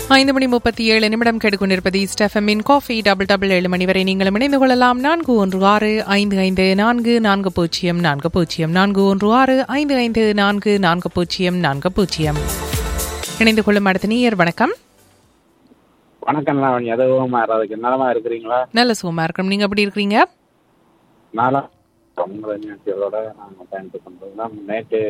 ஐந்து மணி முப்பத்தி ஏழு நிமிடம் கெடுக்கொண்டிருப்பது ஸ்டெஃபமின் காஃபி டபுள் டபுள் ஏழு மணி வரை நீங்களும் இணைந்து கொள்ளலாம் நான்கு ஒன்று ஆறு ஐந்து ஐந்து நான்கு நான்கு பூஜ்ஜியம் நான்கு பூஜ்ஜியம் நான்கு ஒன்று ஆறு ஐந்து ஐந்து நான்கு நான்கு பூஜ்ஜியம் நான்கு பூஜ்ஜியம் இணைந்து கொள்ளும் அடுத்த நீயர் வணக்கம் வணக்கம் லாவணி எதுவும் அதுக்கு நலமா இருக்கிறீங்களா நல்ல சுகமா இருக்கிறோம் நீங்க எப்படி இருக்கிறீங்க நாளா உங்களை நிகழ்ச்சிகளோட நாங்கள் பயணித்து கொண்டிருந்தோம் நேற்று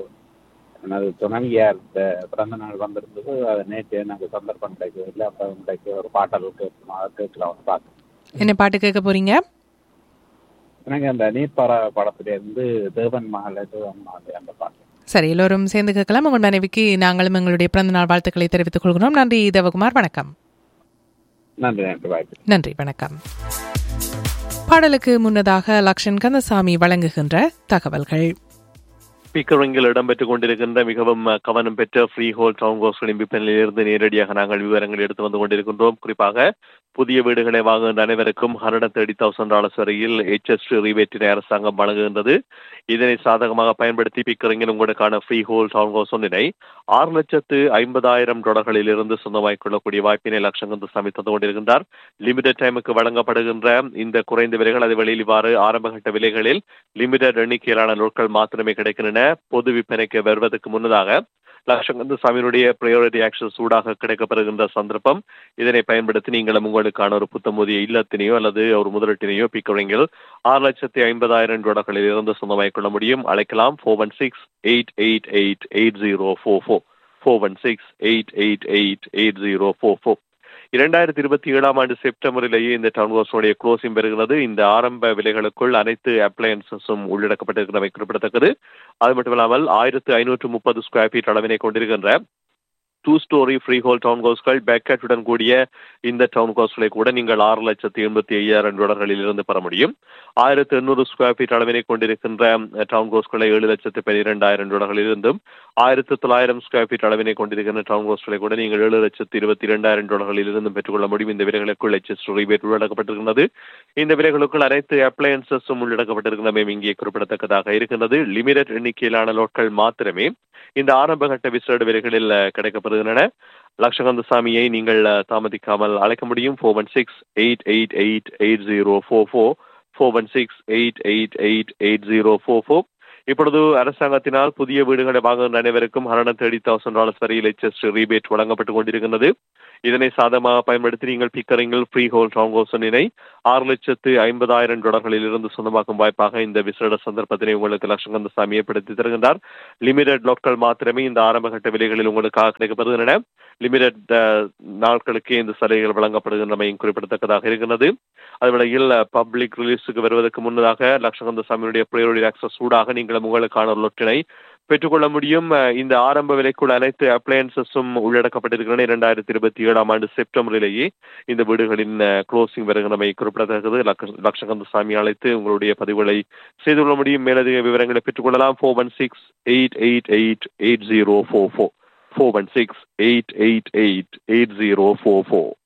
எனது துணைவியார் த- பிறந்த நாள் வந்திருந்தது அது நேற்று எனக்கு சந்தர்ப்பம் கிடைக்கவில்லை அப்போ இன்றைக்கு ஒரு பாட்டல் கேட்கணும் அதை கேட்கலாம் ஒரு பாட்டு என்ன பாட்டு கேட்க போறீங்க எனக்கு அந்த நீர்ப்பாற படத்திலிருந்து தேவன் மகள் தேவன் மகள் அந்த பாட்டு சரி எல்லோரும் சேர்ந்து கேட்கலாம் உங்கள் மனைவிக்கு நாங்களும் எங்களுடைய பிறந்தநாள் வாழ்த்துக்களை தெரிவித்துக் கொள்கிறோம் நன்றி தேவகுமார் வணக்கம் நன்றி நன்றி வாய்ப்பு நன்றி வணக்கம் பாடலுக்கு முன்னதாக லக்ஷன் கந்தசாமி வழங்குகின்ற தகவல்கள் ஸ்பீக்கரிங்கில் இடம்பெற்றுக் கொண்டிருக்கின்ற மிகவும் அஹ், கவனம் பெற்ற ஃப்ரீ ஹோல் டவுன் ஹவுஸ்களின் விற்பனையிலிருந்து நேரடியாக நாங்கள் விவரங்கள் எடுத்து வந்து கொண்டிருக்கின்றோம் குறிப்பாக புதிய வீடுகளை வாங்குகின்ற அனைவருக்கும் ஹண்ட்ரட் தேர்ட்டி தௌசண்ட் டாலர்ஸ் வரையில் ஹெச்எஸ் ரிபேட்டினை அரசாங்கம் வழங்குகின்றது இதனை சாதகமாக பயன்படுத்தி பிக்கரிங்கில் உங்களுக்கான ஃப்ரீ ஹோல் டவுன் ஹவுஸ் ஒன்றினை ஆறு லட்சத்து ஐம்பதாயிரம் டாலர்களில் இருந்து சொந்தமாக்கிக் கொள்ளக்கூடிய வாய்ப்பினை லட்சங்கந்து சாமி தந்து கொண்டிருக்கின்றார் லிமிடெட் டைமுக்கு வழங்கப்படுகின்ற இந்த குறைந்த விலைகள் அது வெளியில் இவ்வாறு ஆரம்பகட்ட விலைகளில் லிமிடெட் எண்ணிக்கையிலான நாட்கள் மாத்திரமே கிடைக்கின்றன பொது விற்பனைக்கு வருவதற்கு முன்னதாக லட்சங்கந்து சாமியினுடைய பிரையாரிட்டி ஆக்ஷன் சூடாக கிடைக்கப்படுகின்ற சந்தர்ப்பம் இதனை பயன்படுத்தி நீங்களும் உங்களுக்கான ஒரு புத்தமுதிய இல்லத்தினையோ அல்லது ஒரு முதலீட்டினையோ பிக்கரிங்கில் ஆறு லட்சத்தி ஐம்பதாயிரம் டாலர்களில் இருந்து சொந்தமாக்கிக் கொள்ள முடியும் அழைக்கலாம் four one six eight eight eight eight zero four four four one six eight eight eight eight zero four four இரண்டாயிரத்தி இருபத்தி ஏழாம் ஆண்டு செப்டம்பரிலேயே இந்த டவுன் ஹவுஸுடைய க்ளோசிங் பெறுகிறது இந்த ஆரம்ப விலைகளுக்குள் அனைத்து அப்ளையன்சஸும் உள்ளடக்கப்பட்டிருக்கிறவை குறிப்பிடத்தக்கது அது மட்டுமில்லாமல் ஆயிரத்து ஐநூற்று முப்பது ஸ்கொயர் ஃபீட் அளவினை கொண்டிருக்கின்ற two story freehold town ஹவுஸ்கள் பேக்கெட்டுடன் கூடிய இந்த டவுன் ஹவுஸ்களை கூட நீங்கள் ஆறு லட்சத்தி எண்பத்தி ஐயாயிரம் டாலர்களில் இருந்து பெற முடியும் ஆயிரத்து எண்ணூறு ஸ்கொயர் ஃபீட் அளவினை கொண்டிருக்கின்ற டவுன் ஹவுஸ்களை ஏழு லட்சத்து பன்னிரெண்டாயிரம் டாலர்களில் இருந்தும் ஆயிரத்து தொள்ளாயிரம் ஸ்கொயர் ஃபீட் அளவினை கொண்டிருக்கின்ற டவுன் ஹவுஸ்களை கூட நீங்கள் ஏழு லட்சத்து இருபத்தி இரண்டாயிரம் டாலர்களில் இருந்தும் பெற்றுக்கொள்ள முடியும் இந்த விலைகளுக்குள் எச்எஸ் ரிபேட் உள்ளடக்கப்பட்டிருக்கிறது இந்த விலைகளுக்குள் அனைத்து அப்ளையன்சஸும் உள்ளடக்கப்பட்டிருக்கின்றமை இங்கே குறிப்பிடத்தக்கதாக இருக்கின்றது லிமிடெட் எண்ணிக்கையிலான லோட்கள் மாத்திரமே இந்த ஆரம்பகட்ட விசேட விலைகளில் அஹ், கிடைக்கப்படுகின்றன லட்சகந்த சாமியை நீங்கள் அஹ், தாமதிக்காமல் அழைக்க முடியும் four one six eight eight eight eight zero four four four one six eight eight eight eight zero four four இப்பொழுது அரசாங்கத்தினால் புதிய வீடுகளை வாங்குகின்ற அனைவருக்கும் ஹண்ட்ரட் தேர்ட்டி தௌசண்ட் டாலர்ஸ் வரையில் ஹெச்எஸ் ரீபேட் வழங்கப்பட்டுக் கொண்டிருக்கின்றது இதனை சாதகமாக பயன்படுத்தி நீங்கள் பிக்கரிங்கில் ஃப்ரீ ஹோல் டவுன் ஹவுசனினை ஆறு லட்சத்து ஐம்பதாயிரம் டாலர்களில் இருந்து சொந்தமாக்கும் வாய்ப்பாக இந்த விசேட சந்தர்ப்பத்தினை உங்களுக்கு லட்சங்கந்த சாமி ஏற்படுத்தி தருகின்றார் லிமிடெட் லோட்கள் மாத்திரமே இந்த ஆரம்பகட்ட விலைகளில் உங்களுக்காக கிடைக்கப்படுகின்றன லிமிடெட் நாட்களுக்கே இந்த சலுகைகள் வழங்கப்படுகின்றமையும் குறிப்பிடத்தக்கதாக இருக்கின்றது அதுவேளையில் பப்ளிக் ரிலீஸுக்கு வருவதற்கு முன்னதாக லட்சகந்த சாமியுடைய ப்ரையோரிட்டி ஆக்சஸ் சூடாக நீங்கள் உங்களுக்கான ஒரு லொட்டினை பெற்றுக்கொள்ள முடியும் அஹ், இந்த ஆரம்ப விலைக்குள் அனைத்து அப்ளையன்சஸும் உள்ளடக்கப்பட்டிருக்கின்றன இரண்டாயிரத்தி இருபத்தி ஏழாம் ஆண்டு செப்டம்பரிலேயே இந்த வீடுகளின் க்ளோசிங் வருகிறமை குறிப்பிடத்தக்கது லக்க- லட்சகந்த சாமி அழைத்து உங்களுடைய பதிவுகளை செய்து கொள்ள முடியும் மேலதிக விவரங்களை பெற்றுக்கொள்ளலாம் four one six eight eight eight eight zero four four four one six eight eight eight eight zero four four